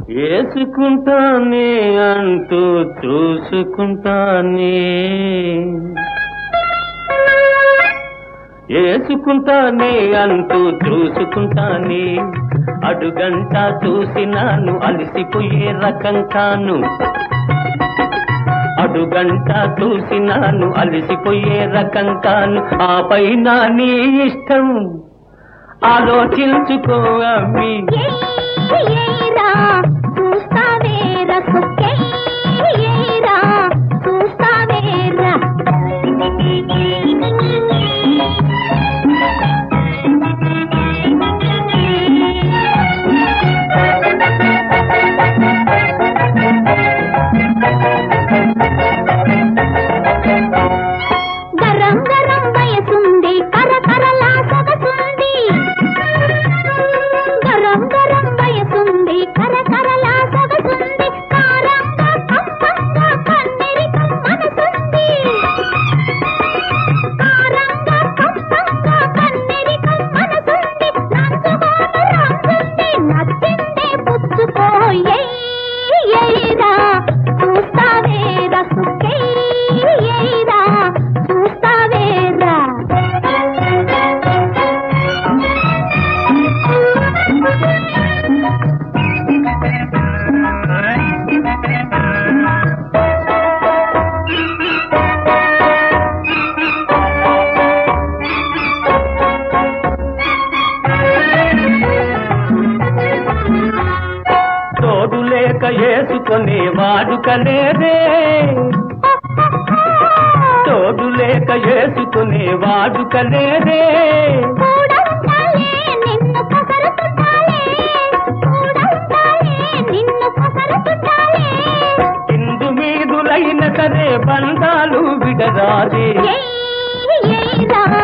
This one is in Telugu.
వేసుకుంటానే అంటూ చూసుకుంటానే వేసుకుంటానే అంటూ చూసుకుంటానే అడుగంట చూసినాను అలసిపోయే రకం కాను అడుగంట చూసినాను అలసిపోయే రకం కాను ఆ పైన నీ ఇష్టం ఆలోచించుకో అమ్మి ఏరా చూస్తావేరా సుక్కే ఏరా చూస్తావేరా గరం గరం వయసుంది కరకరలా సొగసుంది గరం గరం వయసుంది కరకరలా సొగసుంది కారంగా కమ్మంగా కన్నెరికం మనసుంది కారంగా కమ్మంగా కన్నెరికం మనసుంది నంచుకోను రంగుంది నచ్చిందే పుచ్చుకో ఏయ్రా చూస్తావేరా సుక్కే ఏయ్రా చూస్తావేరా తోడు లేక వేసుకునే వాడుకలేదే తోడు లేక వేసుకునే వాడుకలేదే కూడంతాలే నిన్ను కసరతుంటాలే కూడంతాలే నిన్ను కసరతుంటాలే ఇందు మీదులైన సరే బంధాలు విడరాదే ఏయ్ ఏయ్రా